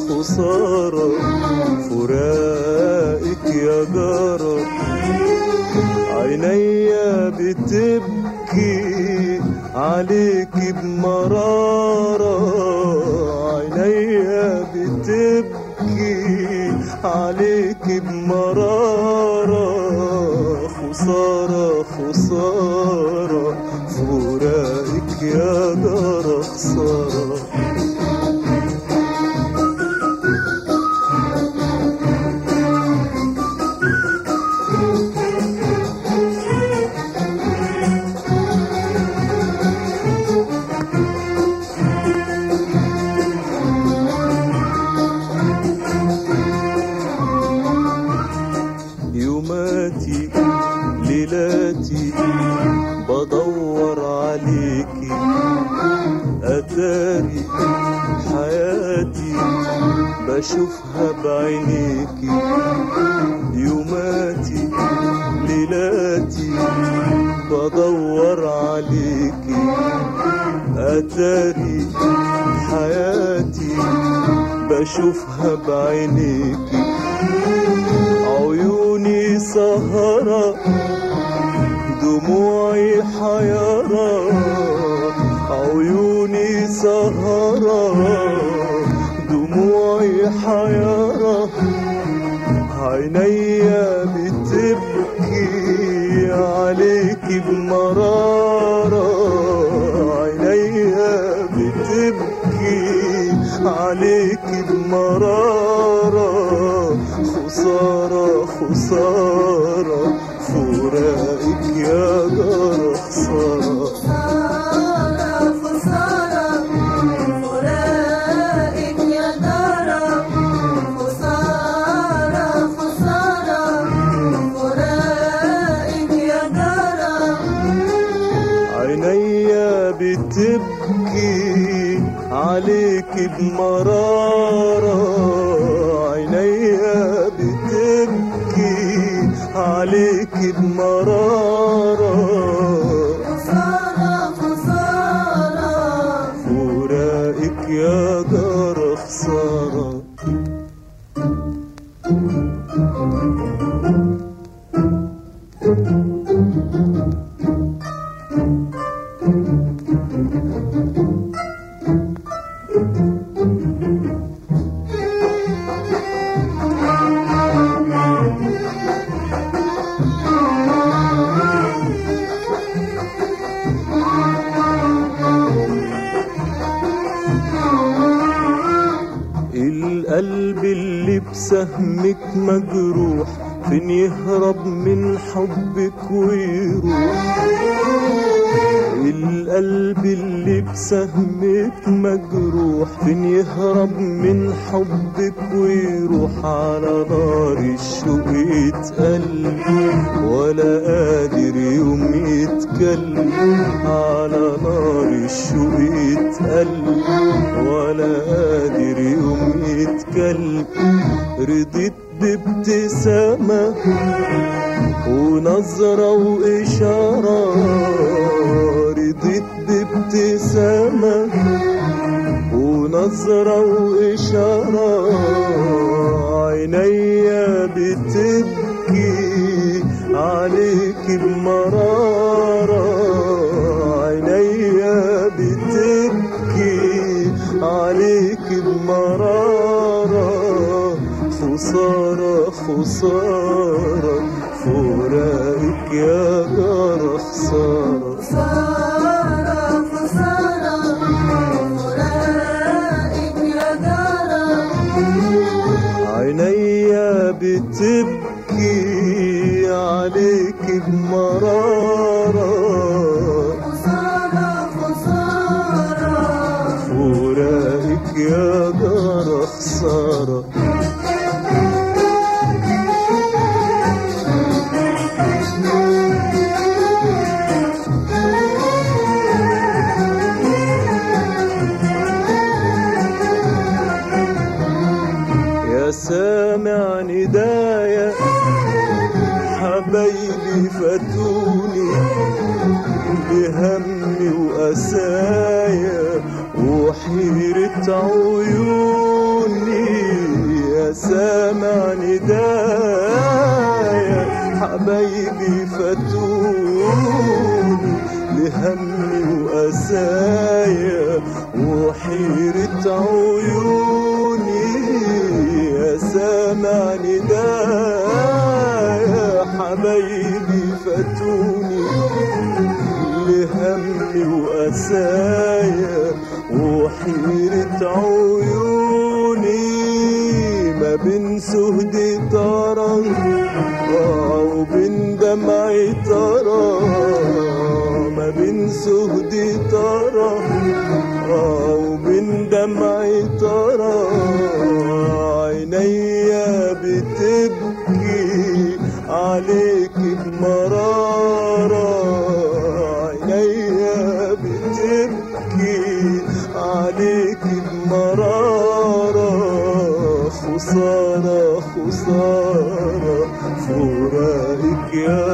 خسارة فراقك يا جارة عينيا بتبكي عليك بمرارة عينيا بتبكي عليك بمرارة خسارة خسارة فراقك يا جارة خسارة يوماتي ليلاتي بدور عليكي أتاري حياتي بشوفها بعينيكي يوماتي ليلاتي بدور عليكي أتاري حياتي بشوفها بعينيكي عيوني سهرة دموعي حيرة عيوني سهرة دموعي حيرة عينيا بتبكي عليك بمرارة عينيا بتبكي عليك بمرارة خسارة خسارة فراقك يا جارة خسارة خسارة خسارة فراقك يا دارة خسارة خسارة فراقك يا دارة عينيا بتبكي عليك بمرارة عينيا بتبكي عليك بمرارة خسارة خسارة فراقك يا جارة خسارة القلب اللي بسهمك مجروح فين يهرب من حبك ويروح القلب اللي بسهمك مجروح فين يهرب من حبك ويروح على نار الشوق يتقل ولا قادر يوم يتكلم على نار الشوق يتقل ولا قادر يوم يتكلم رضيت بابتسامة ونظرة وإشارة رضيت بابتسامة ونظرة وإشارة عينيا بتبكي عليك بمرارة عينيا بتبكي عليك بمرارة خسارة خسارة فراقك يا جارة خسارة خسارة خسارة فراقك يا دارة عينيا بتبكي عليك بمرارة خسارة خسارة فراقك يا جارة خسارة يا سامع ندايا حبايبي فاتوني بهمي وأسايا وحيرة عيوني ندايا حبايبي فاتوني لهمي وأسايا وحيرة عيوني يا سامع ندايا حبايبي فاتوني لهمي وأسايا وحيرة عيوني ما بين سهدي ترى وبين دمعي ترى ما بين سهدي ترى وبين دمعي ترى عينيا بتبكي عليك بمرارة عينيا بتبكي عليك بمرارة خسارة خسارة فراقك يا